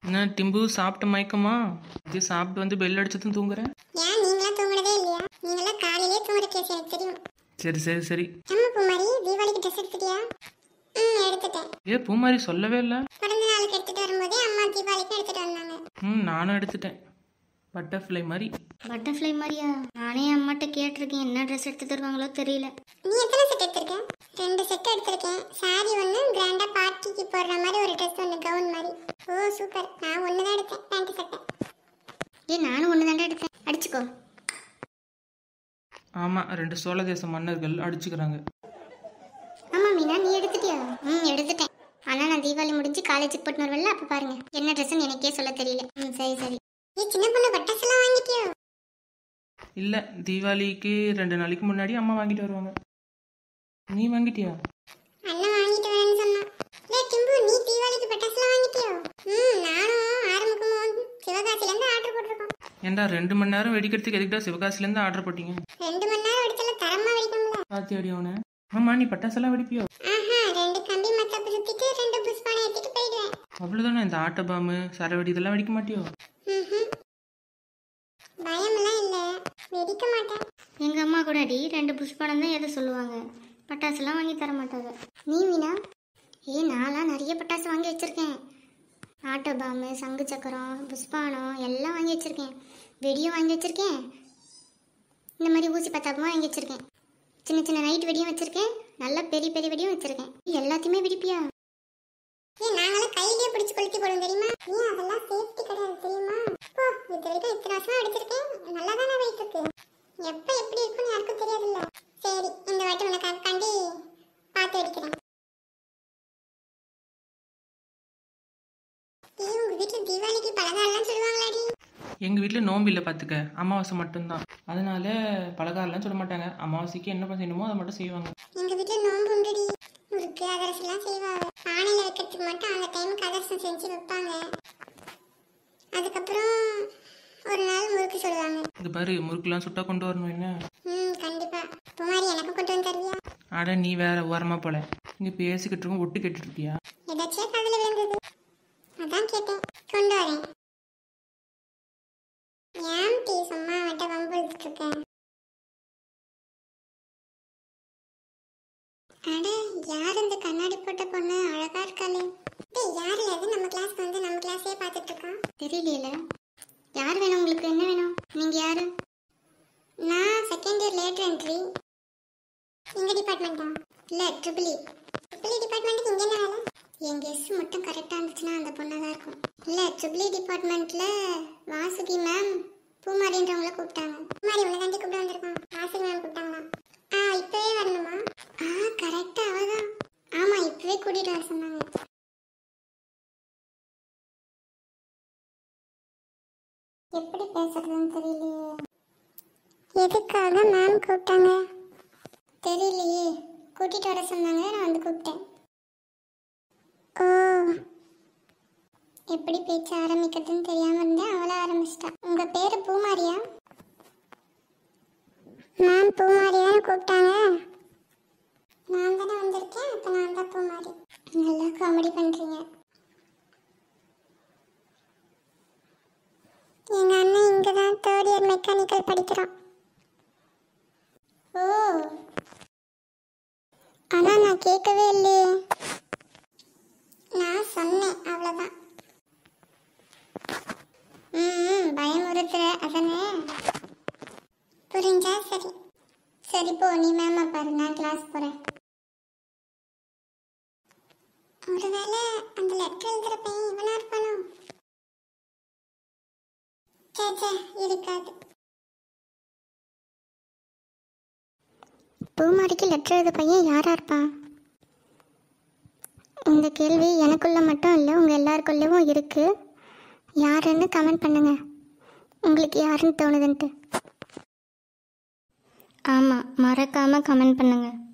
என்ன டிம்பு சாப்பிட்ட மயக்கமா இது சாப்பிட்டு வந்து பெல் அடிச்சதும் தூங்குறேன் ஏன் நீங்களாம் தூங்குனதே இல்லையா நீங்களாம் காலையிலே தூங்குற கேஸ் எனக்கு தெரியும் சரி சரி சரி அம்மா பூமாரி தீபாவளிக்கு ட்ரெஸ் எடுத்துட்டியா ம் எடுத்துட்டேன் ஏ பூமாரி சொல்லவே இல்லை பிறந்த நாளுக்கு எடுத்துட்டு வரும்போதே அம்மா தீபாவளிக்கு எடுத்துட்டு வந்தாங்க ம் நானும் எடுத்துட்டேன் பட்டர்ஃப்ளை மாதிரி பட்டர்ஃப்ளை மாதிரியா நானே அம்மாட்ட கேட்டிருக்கேன் என்ன ட்ரெஸ் எடுத்து தருவாங்களோ தெரியல நீ எத்தனை செட் எடுத்திருக்க ரெண்டு செட் எடுத்திருக்கேன் சாரி ஒன்று கிராண்டா பார்ட்டிக்கு போடுற மாதிரி ஒரு ட்ரெஸ் ஒன்று கவுன் மாதிரி ஓ சூப்பர் நான் ஒன்று தான் எடுத்தேன் பேண்ட் சட்டை ஏ நானும் ஒன்று தாண்டா எடுத்தேன் அடிச்சுக்கோ ஆமாம் ரெண்டு சோழ தேச மன்னர்கள் அடிச்சுக்கிறாங்க ஆமா மீனா நீ எடுத்துட்டியா ம் எடுத்துட்டேன் ஆனால் நான் தீபாவளி முடிஞ்சு காலேஜுக்கு போட்டு வருவேன்ல அப்போ பாருங்க என்ன ட்ரெஸ்ன்னு எனக்கே சொல்ல தெரியல ம் சரி சரி நீ சின்ன பொண்ணு பட்டாசுலாம் வாங்கிட்டியோ இல்லை தீபாவளிக்கு ரெண்டு நாளைக்கு முன்னாடி அம்மா வாங்கிட்டு வருவாங்க நீ வாங்கிட்டியா அண்ணன் வாங்கிட்டு வரேன்னு சொன்னான் லே டிம்பு நீ தீபாவளிக்கு பட்டாசுலாம் வாங்கிட்டியோ ம் நானும் ஆரம்பிக்கும் சிவகாசிலேருந்து ஆர்டர் போட்டிருக்கோம் ஏன்டா ரெண்டு மணி நேரம் வெடிக்கிறதுக்கு எதுக்கிட்டா சிவகாசிலேருந்து ஆர்டர் போட்டீங்க ரெண்டு மணி நேரம் வெடிச்சால தரமா வெடிக்கும்ல பாத்தி அடி அவனை ஆமா நீ பட்டாசெல்லாம் வெடிப்பியோ ஆஹா ரெண்டு கம்பி மத்தாப்பு சுத்திட்டு ரெண்டு புஷ்பானை ஏத்திட்டு போயிடுவேன் அவ்வளோதானே இந்த ஆட்ட பாம்பு சரவெடி இதெல்லாம் வெடிக்க மாட்டியோ ம்ஹும். பயமெல்லாம் இல்ல வெடிக்க மாட்டேன் எங்கள் அம்மா கூட அடி ரெண்டு புஷ்படம் தான் எதை சொல்லுவாங்க பட்டாசுலாம் வாங்கி தர மாட்டாங்க நீ மீனா ஏ நான்லாம் நிறைய பட்டாசு வாங்கி வச்சுருக்கேன் ஆட்டோ பாம்பு சங்கு சக்கரம் புஷ்பானம் எல்லாம் வாங்கி வச்சுருக்கேன் வெடியும் வாங்கி வச்சுருக்கேன் இந்த மாதிரி ஊசி பத்தாப்பும் வாங்கி வச்சுருக்கேன் சின்ன சின்ன நைட் வெடியும் வச்சுருக்கேன் நல்ல பெரிய பெரிய வெடியும் வச்சுருக்கேன் எல்லாத்தையுமே வெடிப்பியா ஏன் நாங்களாம் கையிலேயே பிடிச்சு கொளுத்தி போடுவோம் தெரியுமா ஏன் அதெல்லாம் சேஃப்டி கிடையாது தெரியுமா ஓ இது வரைக்கும் இத்தனை வருஷமா அடிச்சிருக்கேன் நல்லா தானே வெயிட் இருக்கு எப்ப எப்படி இருக்கும்னு யாருக்கும் தெரியாதுல்ல சரி இந்த வாட்டி உனக்காக காண்டி பார்த்து அடிக்கிறேன் ஏய் உங்க வீட்டுல தீபாவளிக்கு பலகாரம்லாம் சொல்லுவாங்களாடி எங்கள் வீட்டில் நோம்பு இல்லை பார்த்துக்க அமாவாசை மட்டும்தான் அதனால பலகாரம்லாம் சொல்ல மாட்டாங்க அமாவாசைக்கு என்ன செய்யணுமோ அதை மட்டும் செய்வாங்க எங்க வீட்டுல நோம்பு உண்டுடி முறுக்கு அதிரசம்லாம் செய்வாங்க பானையில வைக்கிறதுக்கு மட்டும் அந்த டைமுக்கு அதிரசம் செஞ்சு வைப்பாங்க அதுக்கப்புறம் ஒரு நாள் முறுக்கு சொல்லுவாங்க இது பாரு முறுக்குலாம் சுட்டா கொண்டு வரணும் என்ன ம் கண்டிப்பா குமாரி எனக்கு கொண்டு வந்து தருவியா அட நீ வேற ஓரமா போல இங்க பேசிக்கிட்டு இருக்கோம் ஒட்டு கேட்டுட்டு இருக்கியா ஏதாச்சும் காதுல விழுந்தது அதான் கேட்டேன் கொண்டு வரேன் ஏன் டீ சும்மா அவட்ட வம்பு இழுத்துட்டு இருக்கேன் அட யார் இந்த கண்ணாடி போட்ட பொண்ணு அழகா இருக்காளே டேய் யார் இல்ல அது நம்ம கிளாஸ்க்கு வந்து நம்ம கிளாஸே பார்த்துட்டு இருக்கான் தெரியலையில யார் வேணும் உங்களுக்கு என்ன வேணும் நீங்கள் யார் நான் செகண்ட் இயர் லேட்டர் என்ட்ரி எங்க டிபார்ட்மெண்ட்டா இல்ல ட்ரிபிள் ட்ரிபிள் டிபார்ட்மெண்ட்டுக்கு இங்க என்ன வேலை என் கெஸ் மட்டும் கரெக்டா இருந்துச்சுன்னா அந்த பொண்ணா தான் இருக்கும் இல்ல ட்ரிபிள் டிபார்ட்மெண்ட்ல வாசுகி மேம் பூமாரின்றவங்கள கூப்பிட்டாங்க பூமாரி உன்னை தாண்டி கூப்பிட்டு வந்திருக்கான் வாசுகி மேம் கூப்பிட்டாங்களா ஆ இப்பவே வரணுமா ஆ கரெக்டா அவதான் ஆமா இப்பவே கூட்டிட்டு வர சொன்னாங்க எப்படி பேசுறதுன்னு தெரியலையே எதுக்காக மேம் கூப்பிட்டாங்க தெரியலையே கூட்டிட்டு வர சொன்னாங்க நான் வந்து கூப்பிட்டேன் ஓ எப்படி பேச்ச ஆரம்பிக்கிறதுன்னு தெரியாம இருந்தேன் அவளா ஆரம்பிச்சிட்டா உங்க பேரு பூமாரியா மேம் பூமாரி தானே கூப்பிட்டாங்க நான் தானே வந்திருக்கேன் அப்ப நான் தான் பூமாரி நல்லா காமெடி பண்றீங்க எங்க அண்ணன் இங்க தான் தேர்ட் இயர் மெக்கானிக்கல் படிக்கிறான் ஓ ஆனா நான் கேட்கவே இல்லையே நான் சொன்னேன் அவ்வளவுதான் ம் பயமுறுத்துற அதானே புரிஞ்சா சரி சரி போ நீ மேமா பாரு நான் கிளாஸ் போறேன் ஒருவேளை அந்த லெட்டர் எழுதுற பையன் இவனா இருப்பானோ சே சே இருக்காது பூமாரிக்கு லெட்டர் எழுத பையன் யாரா இருப்பான் இந்த கேள்வி எனக்குள்ள மட்டும் இல்லை உங்கள் எல்லாருக்குள்ளவும் இருக்கு யாருன்னு கமெண்ட் பண்ணுங்க உங்களுக்கு யாருன்னு தோணுதுன்ட்டு ஆமாம் மறக்காமல் கமெண்ட் பண்ணுங்க